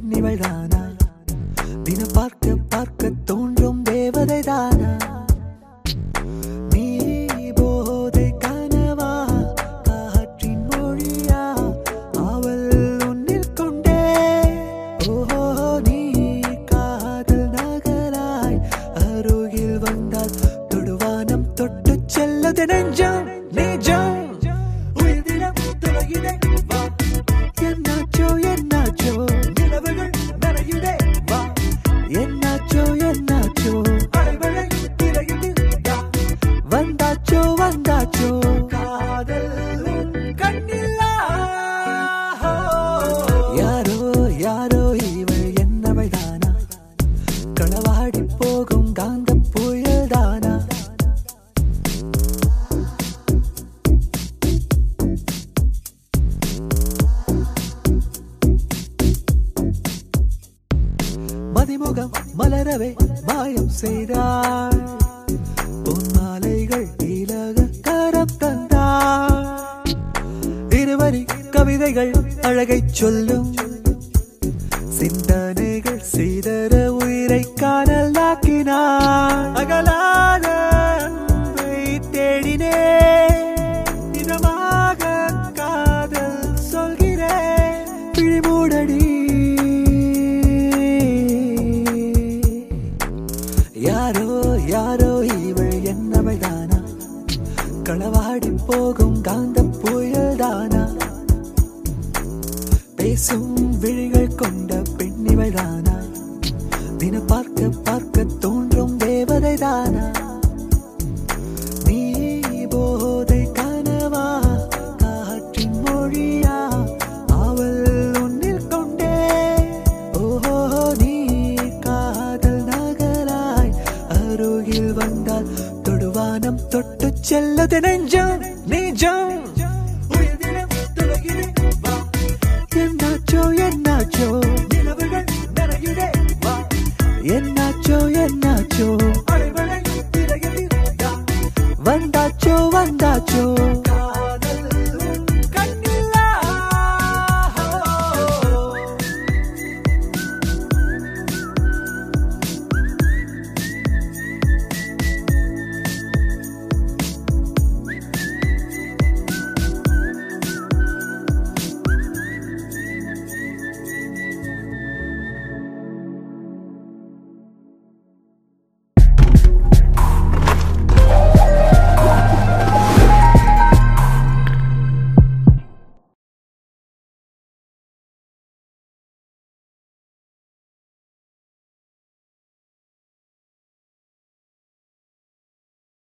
பெண்ணிவள் தானா தினம் பார்க்க பார்க்க தோன்றும் தேவதை தானா நீ போதை கனவா காற்றின் மொழியா அவள் உன்னில் கொண்டே ஓஹோ நீ காதல் நகராய் அருகில் வந்தால் தொடுவானம் தொட்டு செல்லது நெஞ்சம் நெஞ்சம் உயிரினம் துளையுதே வா என்னாச்சோ என்னாச்சோ நிலவுகள் நனையுதே வா என்னாச்சோ என்னாச்சோ அலைமழை திரையுது வா வந்தாச்சோ வந்தாச்சோ காதல் உன் கண்ணில்லா யாரோ யாரோ இவள் என்னவள் தானா களவாடி போகும் காந்த புயல் தானா மதிமுகம் மலரவே மாயம் செய்தாள் பொன்மாலைகள் இலக கரம் தந்தாள் இருவரி கவிதைகள் அழகை சொல்லும் சிந்தனைகள் செய்தர உயிரை காணல் நாக்கினாள் அகலாத அன்பை தேடினே இதமாக காதல் சொல்கிறேன் பிழிமூடடி யாரோ யாரோ இவள் என்னவள் தானா களவாடி போகும் காந்த புயல் தானா பேசும் விழிகள் கொண்ட பெண்ணிவள் தானா தின பார்க்க பார்க்க தோன்றும் தேவதை தானா நீ போதை கனவா காற்றின் மொழியா அவள் உன்னில் கொண்டே ஓஹோ நீ காதல் நகராய் அருகில் வந்தால் தொடுவானம் தொட்டு செல்லது நெஞ்சம்